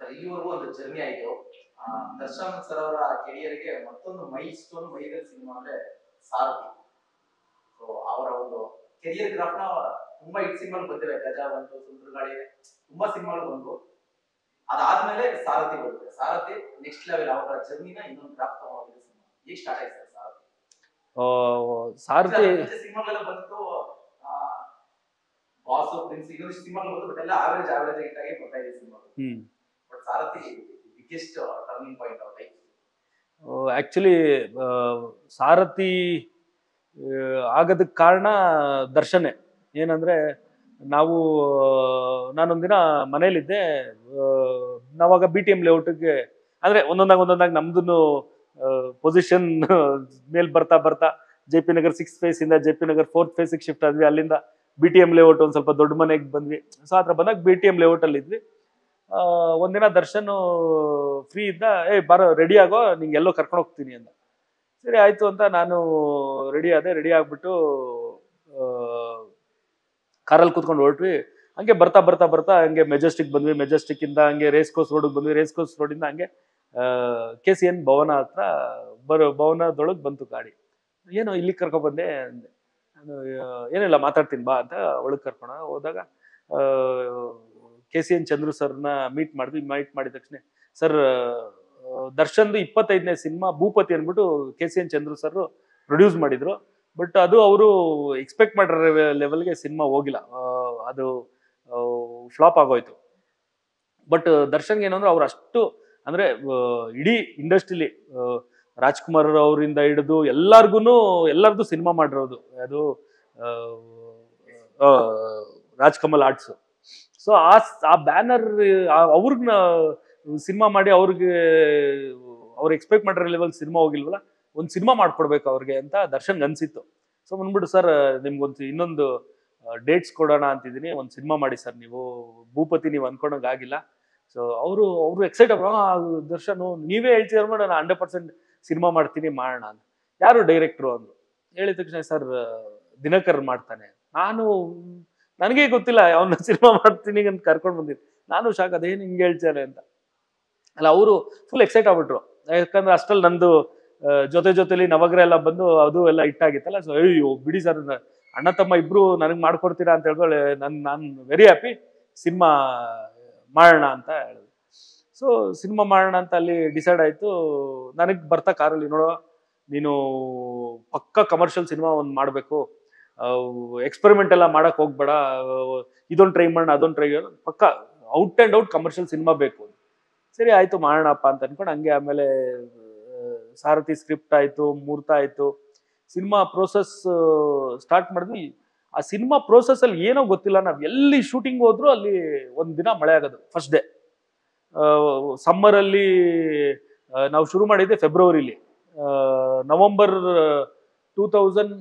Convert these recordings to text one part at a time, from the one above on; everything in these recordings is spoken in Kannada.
ಸರ್ ಇಲ್ಲಿವರೆಗೂ ಒಂದು ಜರ್ನಿ ಆಯ್ತು ಆ, ದರ್ಶನ್ ಸರ್ ಅವರ ಕೆರಿಯರ್ಗೆ ಮತ್ತೊಂದು ಮೈ ಸ್ಟೋನ್ ಮೈಗಲ್ ಸಿನಿಮಾ ಅಂದ್ರೆ ಸಾರಥಿ ಸೊ ಅವರ ಒಂದು ಕೆರಿಯರ್ ಗ್ರಾಫ್ ನ ತುಂಬಾ ಹಿಟ್ ಸಿನಿಮಾಗಳು ಬಂದಿವೆ ಗಜ ಬಂತು ಸುಂದರಗಾಳಿ ತುಂಬಾ ಸಿನಿಮಾಗಳು ಬಂತು ಅದಾದ್ಮೇಲೆ ಸಾರಥಿ ಬರುತ್ತೆ ಸಾರಥಿ ನೆಕ್ಸ್ಟ್ ಲೆವೆಲ್ ಅವರ ಜರ್ನಿನ ಇನ್ನೊಂದು ಗ್ರಾಫ್ ತಗೊಂಡಿದೆ ಸಿನಿಮಾ ಈಗ ಸ್ಟಾರ್ಟ್ ಆಯ್ತು ಸರ್ ಸಾರಥಿ ಆ, ಸಾರಥಿ ಸಿನಿಮಾಗಳೆಲ್ಲ ಬಂತು ಬಾಸು ಪ್ರಿನ್ಸ್ ಇನ್ನೊಂದು ಸಿನಿಮಾಗಳು ಬಂತು ಬಟ್ ಎಲ್ಲ ಆವರೇಜ್ ಆವರೇಜ್ ಹಿಟ್ ಆಗಿ ಬರ್ತಾ ಇದೆ ಸಿನಿಮಾ ಹ್ಮ್ but Sarathi biggest turning point of life actually Sarathi ಆ, ಆಗೋದಕ್ಕೆ ಕಾರಣ ದರ್ಶನೆ ಏನಂದ್ರೆ ನಾವು ನಾನೊಂದಿನ ಮನೇಲಿದ್ದೆ ಆ, ನಾವಾಗ ಬಿ ಟಿ ಎಂ ಲೇಔಟ್ಗೆ ಅಂದ್ರೆ ಒಂದೊಂದಾಗ ಒಂದೊಂದಾಗ ನಮ್ದು ಪೊಸಿಷನ್ ಮೇಲ್ ಬರ್ತಾ ಬರ್ತಾ J P Nagar six phase ಇಂದ ಜೆ ಪಿ ನಗರ್ ಫೋರ್ತ್ ಫೇಸಿಗೆ ಶಿಫ್ಟ್ ಆದ್ವಿ ಅಲ್ಲಿಂದ ಬಿ ಟಿ ಎಂ ಲೇಔಟ್ ಒಂದು ಸ್ವಲ್ಪ ದೊಡ್ಡ ಮನೆಗೆ ಬಂದ್ವಿ ಸೊ ಆ ಥರ ಬಂದಾಗ ಬಿ ಟಿ ಎಂ ಲೇಔಟ್ ಅಲ್ಲಿ ಇದ್ವಿ ಆ, ಒಂದಿನ ದರ್ಶನ್ ಫ್ರೀ ಇದ್ದ ಏ ಬಾರೋ ರೆಡಿ ಆಗೋ ನಿಂಗೆ ಎಲ್ಲೋ ಕರ್ಕೊಂಡು ಹೋಗ್ತೀನಿ ಅಂದ ಸರಿ ಆಯ್ತು ಅಂತ ನಾನು ರೆಡಿ ಆದೆ ರೆಡಿ ಆಗ್ಬಿಟ್ಟು ಕಾರಲ್ಲಿ ಕೂತ್ಕೊಂಡು ಹೊರಟ್ವಿ ಹಂಗೆ ಬರ್ತಾ ಬರ್ತಾ ಬರ್ತಾ ಹಂಗೆ ಮೆಜೆಸ್ಟಿಕ್ ಬಂದ್ವಿ ಮೆಜೆಸ್ಟಿಕ್ ಇಂದ ಹಂಗೆ ರೇಸ್ ಕೋರ್ಸ್ ರೋಡಿಗೆ ಬಂದ್ವಿ ರೇಸ್ ಕೋರ್ಸ್ ರೋಡಿಂದ ಹಂಗೆ ಕೆ ಸಿ ಎನ್ ಭವನ ಹತ್ರ ಬರೋ ಭವನದೊಳಗೆ ಬಂತು ಗಾಡಿ ಏನು ಇಲ್ಲಿ ಕರ್ಕೊ ಬಂದೆ ಅಂದೆ ನಾನು ಆ, ಏನಿಲ್ಲ ಮಾತಾಡ್ತೀನಿ ಬಾ ಅಂತ ಒಳಗೆ ಕರ್ಕೊಳ ಹೋದಾಗ ಕೆ ಸಿ ಎನ್ ಚಂದ್ರು ಸರ್ನ ಮೀಟ್ ಮಾಡಿದ್ವಿ ಮೀಟ್ ಮಾಡಿದ ತಕ್ಷಣ ಸರ್ ದರ್ಶನ್ದು ಇಪ್ಪತ್ತೈದನೇ ಸಿನಿಮಾ ಭೂಪತಿ ಅಂದ್ಬಿಟ್ಟು K C N Chandru sir produce ಮಾಡಿದ್ರು ಬಟ್ ಅದು ಅವರು ಎಕ್ಸ್ಪೆಕ್ಟ್ ಮಾಡಿರೋ ಲೆವೆಲ್ಗೆ ಸಿನಿಮಾ ಹೋಗಿಲ್ಲ ಆ, ಅದು ಫ್ಲಾಪ್ ಆಗೋಯ್ತು ಬಟ್ ದರ್ಶನ್ಗೆ ಏನು ಅಂದ್ರೆ ಅವ್ರು ಅಷ್ಟು ಅಂದ್ರೆ ಆ, ಇಡೀ ಇಂಡಸ್ಟ್ರಿಲಿ ರಾಜ್ಕುಮಾರ್ ಅವರಿಂದ ಹಿಡಿದು ಎಲ್ಲಾರ್ಗು ಎಲ್ಲರದು ಸಿನಿಮಾ ಮಾಡಿರೋದು ಅದು ಆ, ಆ, ರಾಜ್ಕಮಲ್ ಆರ್ಟ್ಸ್ ಸೊ ಆ ಆ ಬ್ಯಾನರ್ ಅವ್ರಿಗೆ ಸಿನಿಮಾ ಮಾಡಿ ಅವ್ರಿಗೆ ಅವ್ರು ಎಕ್ಸ್ಪೆಕ್ಟ್ ಮಾಡಿರೋ ಲೆವೆಲ್ ಸಿನಿಮಾ ಹೋಗಿಲ್ವಲ್ಲ ಒಂದು ಸಿನಿಮಾ ಮಾಡ್ಕೊಡ್ಬೇಕು ಅವ್ರಿಗೆ ಅಂತ ದರ್ಶನ್ ಅನ್ಸಿತ್ತು ಸೊ ಬಂದ್ಬಿಟ್ಟು ಸರ್ ನಿಮ್ಗೊಂದು ಇನ್ನೊಂದು ಡೇಟ್ಸ್ ಕೊಡೋಣ ಅಂತಿದ್ದೀನಿ ಒಂದು ಸಿನಿಮಾ ಮಾಡಿ ಸರ್ ನೀವು ಭೂಪತಿ ನೀವು ಅನ್ಕೊಂಡಂಗೆ ಆಗಿಲ್ಲ ಸೊ ಅವರು ಅವರು ಎಕ್ಸೈಟ್ ದರ್ಶನ್ ನೀವೇ ಹೇಳ್ತಿದಾರ ಮೇಡಮ್ ನಾನು ಹಂಡ್ರೆಡ್ ಪರ್ಸೆಂಟ್ ಸಿನಿಮಾ ಮಾಡ್ತೀನಿ ಮಾಡೋಣ ಅಂತ ಯಾರು ಡೈರೆಕ್ಟ್ರು ಅಂದ್ರು ಹೇಳಿದ ತಕ್ಷಣ ಸರ್ ದಿನಕರ್ ಮಾಡ್ತಾನೆ ನಾನು ನನಗೆ ಗೊತ್ತಿಲ್ಲ ಅವನ ಸಿನಿಮಾ ಮಾಡ್ತೀನಿ ಅಂತ ಕರ್ಕೊಂಡು ಬಂದಿದ್ದು ನಾನು ಶಾಕ್ ಅದೇನು ಹಿಂಗೆ ಹೇಳ್ತಾರೆ ಅಂತ ಅಲ್ಲ ಅವರು ಫುಲ್ ಎಕ್ಸೈಟ್ ಆಗ್ಬಿಟ್ರು ಯಾಕಂದ್ರೆ ಅಷ್ಟಲ್ಲಿ ನಂದು ಆ, ಜೊತೆ ಜೊತೆಲಿ ನವಗ್ರ ಎಲ್ಲ ಬಂದು ಅದು ಎಲ್ಲ ಇಟ್ಟಾಗಿತ್ತಲ್ಲ ಸೊ ಅಯ್ಯೋ ಬಿಡಿ ಸರ್ ಅಣ್ಣ ತಮ್ಮ ಇಬ್ರು ನನಗೆ ಮಾಡ್ಕೊಡ್ತೀರಾ ಅಂತ ಹೇಳಿದ್ರೆ ನನ್ ನಾನು ವೆರಿ ಹ್ಯಾಪಿ ಸಿನಿಮಾ ಮಾಡೋಣ ಅಂತ ಹೇಳಿದ್ರು ಸೊ ಸಿನಿಮಾ ಮಾಡೋಣ ಅಂತ ಅಲ್ಲಿ ಡಿಸೈಡ್ ಆಯ್ತು ನನಗೆ ಬರ್ತಾ ಕಾರಲ್ಲಿ ನೋಡೋ ನೀನು ಪಕ್ಕ ಕಮರ್ಷಿಯಲ್ ಸಿನಿಮಾ ಒಂದು ಮಾಡಬೇಕು ಎಕ್ಸ್ಪೆರಿಮೆಂಟ್ ಎಲ್ಲ ಮಾಡಕ್ ಹೋಗ್ಬೇಡ ಇದೊಂದು ಟ್ರೈ ಮಾಡೋಣ ಅದೊಂದು ಟ್ರೈ ಪಕ್ಕ out and out commercial cinema ಬೇಕು ಸರಿ ಆಯ್ತು ಮಾಡೋಣಪ್ಪ ಅಂತ ಅನ್ಕೊಂಡು ಹಂಗೆ ಆಮೇಲೆ ಆ, ಸಾರಥಿ ಸ್ಕ್ರಿಪ್ಟ್ ಆಯ್ತು ಮುಹೂರ್ತ ಆಯ್ತು ಸಿನಿಮಾ ಪ್ರೋಸೆಸ್ ಸ್ಟಾರ್ಟ್ ಮಾಡಿದ್ವಿ ಆ ಸಿನಿಮಾ ಪ್ರೋಸೆಸ್ ಅಲ್ಲಿ ಏನೋ ಗೊತ್ತಿಲ್ಲ ನಾವು ಎಲ್ಲಿ ಶೂಟಿಂಗ್ ಹೋದ್ರು ಅಲ್ಲಿ ಒಂದ್ ದಿನ ಮಳೆ ಆಗೋದು ಫಸ್ಟ್ ಡೇ ಸಮ್ಮರ್ ಅಲ್ಲಿ ಆ, ನಾವು ಶುರು ಮಾಡಿದ್ದೆ ಫೆಬ್ರವರಿಲಿ November two thousand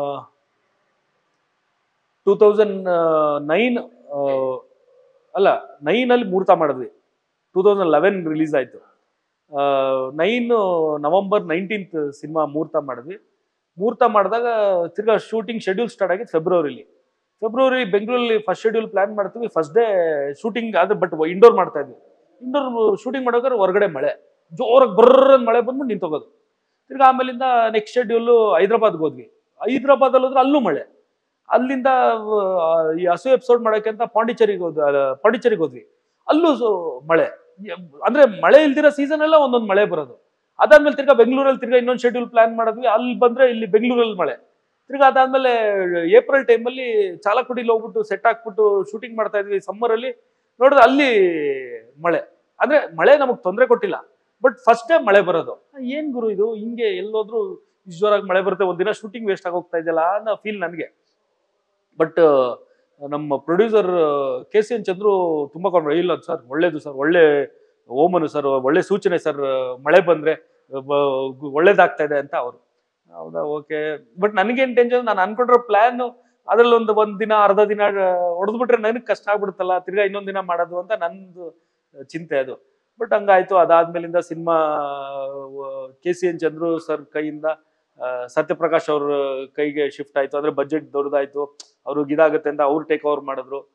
two thousand nine ಅಲ್ಲ ನೈನ್ ಅಲ್ಲಿ ಮುಹೂರ್ತ ಮಾಡಿದ್ವಿ ಟೂ ತೌಸಂಡ್ ಲೆವೆನ್ ರಿಲೀಸ್ ಆಯ್ತು ನೈನ್ ನವಂಬರ್ ನೈನ್ಟೀನ್ತ್ ಸಿನಿಮಾ ಮುಹೂರ್ತ ಮಾಡಿದ್ವಿ ಮುಹೂರ್ತ ಮಾಡಿದಾಗ ತಿರ್ಗಾ ಶೂಟಿಂಗ್ ಶೆಡ್ಯೂಲ್ ಸ್ಟಾರ್ಟ್ ಆಗಿದ್ದು ಫೆಬ್ರವರಿಲಿ ಫೆಬ್ರವರಿ ಬೆಂಗಳೂರಲ್ಲಿ ಫಸ್ಟ್ ಶೆಡ್ಯೂಲ್ ಪ್ಲಾನ್ ಮಾಡ್ತೀವಿ ಫಸ್ಟ್ ಡೇ ಶೂಟಿಂಗ್ ಆದ್ರೆ ಬಟ್ ಇಂಡೋರ್ ಮಾಡ್ತಾ ಇದ್ವಿ ಇಂಡೋರ್ ಶೂಟಿಂಗ್ ಮಾಡೋದ್ರೆ ಹೊರಗಡೆ ಮಳೆ ಜೋರಾಗಿ ಬರ್ರ ಮಳೆ ಬಂದ್ಬಿಟ್ಟು ನಿಂತೋಗೋದು ತಿರ್ಗಾ ಆಮೇಲಿಂದ ನೆಕ್ಸ್ಟ್ ಶೆಡ್ಯೂಲ್ ಹೈದ್ರಾಬಾದ್ಗೆ ಹೋದ್ವಿ ಹೈದ್ರಾಬಾದಲ್ಲಿ ಹೋದ್ರೆ ಅಲ್ಲೂ ಮಳೆ ಅಲ್ಲಿಂದ ಆ, ಈ ಹಸು ಎಪಿಸೋಡ್ ಮಾಡೋಕೆ ಅಂತ ಪಾಂಡಿಚೇರಿಗೆ ಹೋದ್ ಆ, ಪಾಂಡಿಚೇರಿಗೆ ಹೋದ್ವಿ ಅಲ್ಲೂ ಸೊ ಮಳೆ ಯ- ಅಂದ್ರೆ ಮಳೆ ಇಲ್ದಿರೋ ಸೀಸನ್ ಎಲ್ಲ ಒಂದೊಂದು ಮಳೆ ಬರೋದು ಅದಾದ್ಮೇಲೆ ತಿರ್ಗಾ ಬೆಂಗಳೂರಲ್ಲಿ ತಿರ್ಗಾ ಇನ್ನೊಂದು ಶೆಡ್ಯೂಲ್ ಪ್ಲಾನ್ ಮಾಡಿದ್ವಿ ಅಲ್ಲಿ ಬಂದ್ರೆ ಇಲ್ಲಿ ಬೆಂಗಳೂರಲ್ಲಿ ಮಳೆ ತಿರ್ಗಾ ಅದಾದ್ಮೇಲೆ ಏಪ್ರಿಲ್ ಟೈಮಲ್ಲಿ ಚಾಲಕುಡಿಲಿ ಹೋಗ್ಬಿಟ್ಟು ಸೆಟ್ ಹಾಕ್ಬಿಟ್ಟು ಶೂಟಿಂಗ್ ಮಾಡ್ತಾ ಇದ್ವಿ summer ಅಲ್ಲಿ ನೋಡಿದ್ರೆ ಅಲ್ಲಿ ಮಳೆ ಅಂದ್ರೆ ಮಳೆ ನಮಗೆ ತೊಂದರೆ ಕೊಟ್ಟಿಲ್ಲ ಬಟ್ ಫಸ್ಟ್ ಟೈಮ್ ಮಳೆ ಬರೋದು ಏನ್ ಗುರು ಇದು ಹಿಂಗೆ ಎಲ್ಲೋದ್ರು ಇಷ್ಟ್ ಜೋರಾಗಿ ಮಳೆ ಬರುತ್ತೆ ಒಂದಿನ ಶೂಟಿಂಗ್ ವೇಸ್ಟ್ ಆಗಿ ಹೋಗ್ತಾ ಇದೆಯಲ್ಲ ಅನ್ನೋ ಫೀಲ್ ನನಗೆ ಬಟ್ ನಮ್ಮ producer K C N Chandru ತುಂಬಾ ಕೊಂಡ್ರು ಇಲ್ಲ ಸರ್ ಒಳ್ಳೇದು ಸರ್ ಒಳ್ಳೆ ಓಮನು ಸರ್ ಒಳ್ಳೆ ಸೂಚನೆ ಸರ್ ಮಳೆ ಬಂದ್ರೆ ಬ- ಒಳ್ಳೇದಾಗ್ತಾ ಇದೆ ಅಂತ ಅವರು ಹೌದಾ ಓಕೆ ಬಟ್ ನನಗೇನು ಟೆನ್ಷನ್ ನಾನು ಅನ್ಕೊಂಡಿರೋ ಪ್ಲಾನ್ ಅದ್ರಲ್ಲಿ ಒಂದು ಒಂದ್ ದಿನ ಅರ್ಧ ದಿನ ಹೊಡೆದ್ಬಿಟ್ರೆ ನನಗೆ ಕಷ್ಟ ಆಗ್ಬಿಡುತ್ತಲ್ಲ ತಿರ್ಗಾ ಇನ್ನೊಂದ್ ದಿನ ಮಾಡೋದು ಅಂತ ನಂದು ಚಿಂತೆ ಅದು ಬಟ್ ಹಂಗಾಯ್ತು ಅದಾದ್ಮೇಲಿಂದ cinema K C N Chandru sir ಕೈಯಿಂದ ಆ, ಸತ್ಯಪ್ರಕಾಶ್ ಅವ್ರ ಕೈಗೆ ಶಿಫ್ಟ್ ಆಯ್ತು ಅಂದ್ರೆ ಬಜೆಟ್ ದೊಡ್ಡದಾಯ್ತು ಅವ್ರಿಗೆ ಇದಾಗುತ್ತೆ ಅಂತ ಅವ್ರು ಟೇಕ್ ಓವರ್ ಮಾಡಿದ್ರು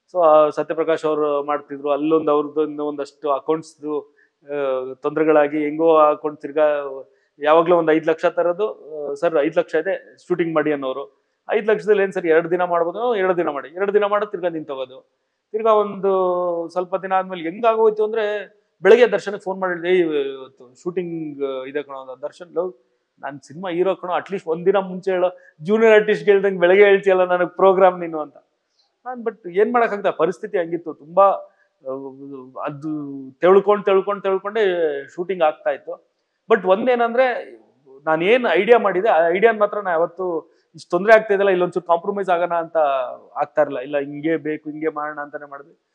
ಸೊ ಸತ್ಯಪ್ರಕಾಶ್ ಅವರು ಮಾಡ್ತಿದ್ರು ಅಲ್ಲೊಂದು ಅವ್ರದ್ದು ಇನ್ನೂ ಒಂದಷ್ಟು ಅಕೌಂಟ್ಸ್ದು ತೊಂದರೆಗಳಾಗಿ ಹೆಂಗೋ ಅಕೌಂಟ್ ತಿರ್ಗಾ ಯಾವಾಗಲೂ ಒಂದು ಐದು ಲಕ್ಷ ತರೋದು ಸರ್ ಐದು ಲಕ್ಷ ಇದೆ ಶೂಟಿಂಗ್ ಮಾಡಿ ಅನ್ನೋರು ಐದು ಲಕ್ಷದಲ್ಲಿ ಏನು ಸರ್ ಎರಡು ದಿನ ಮಾಡ್ಬೋದು ಎರಡು ದಿನ ಮಾಡಿ ಎರಡು ದಿನ ಮಾಡೋದು ತಿರ್ಗಾ ನಿಂತೋಗೋದು ತಿರ್ಗಾ ಒಂದು ಸ್ವಲ್ಪ ದಿನ ಆದ್ಮೇಲೆ ಹೆಂಗಾಗೋಯ್ತು ಅಂದ್ರೆ ಬೆಳಗ್ಗೆ ದರ್ಶನಕ್ಕೆ ಫೋನ್ ಮಾಡಿದ್ದೆ "ಏಯ್, ಇವತ್ತು ಶೂಟಿಂಗ್ ಇದೆ ಕಣೋ ಅಂತ ದರ್ಶನ್ ಲವ್ ನಾನು ಸಿನಿಮಾ ಹೀರೋ ಕಣೋ ಅಟ್ಲೀಸ್ಟ್ ಒಂದಿನ ಮುಂಚೆ ಹೇಳೋ ಜೂನಿಯರ್ ಆರ್ಟಿಸ್ಟ್ ಹೇಳ್ದಂಗೆ ಬೆಳಗ್ಗೆ ಹೇಳ್ತೀಯಲ್ಲ ನನಗೆ ಪ್ರೋಗ್ರಾಮ್ ನೀನು ಅಂತ ನಾನು ಬಟ್ ಏನ್ ಮಾಡೋಕ್ಕಾಗ್ತದೆ ಪರಿಸ್ಥಿತಿ ಹಂಗಿತ್ತು ತುಂಬಾ ಆ, ಅದು ತೆಳ್ಕೊಂಡು ತೆಳ್ಕೊಂಡು ತೆಳ್ಕೊಂಡೆ ಶೂಟಿಂಗ್ ಆಗ್ತಾ ಇತ್ತು ಬಟ್ ಒಂದೇನಂದ್ರೆ ನಾನು ಏನು ಐಡಿಯಾ ಮಾಡಿದೆ ಆ ಐಡಿಯಾನ ಮಾತ್ರ ನಾ ಯಾವತ್ತು ಇಷ್ಟು ತೊಂದರೆ ಆಗ್ತಾ ಇದೆಯಲ್ಲ ಇಲ್ಲೊಂಚೂರು ಕಾಂಪ್ರಮೈಸ್ ಆಗೋಣ ಅಂತ ಆಗ್ತಾ ಇರಲಿಲ್ಲ ಇಲ್ಲ ಹಿಂಗೆ ಬೇಕು ಹಿಂಗೆ ಮಾಡೋಣ ಅಂತಾನೆ ಮಾಡಿದ್ವಿ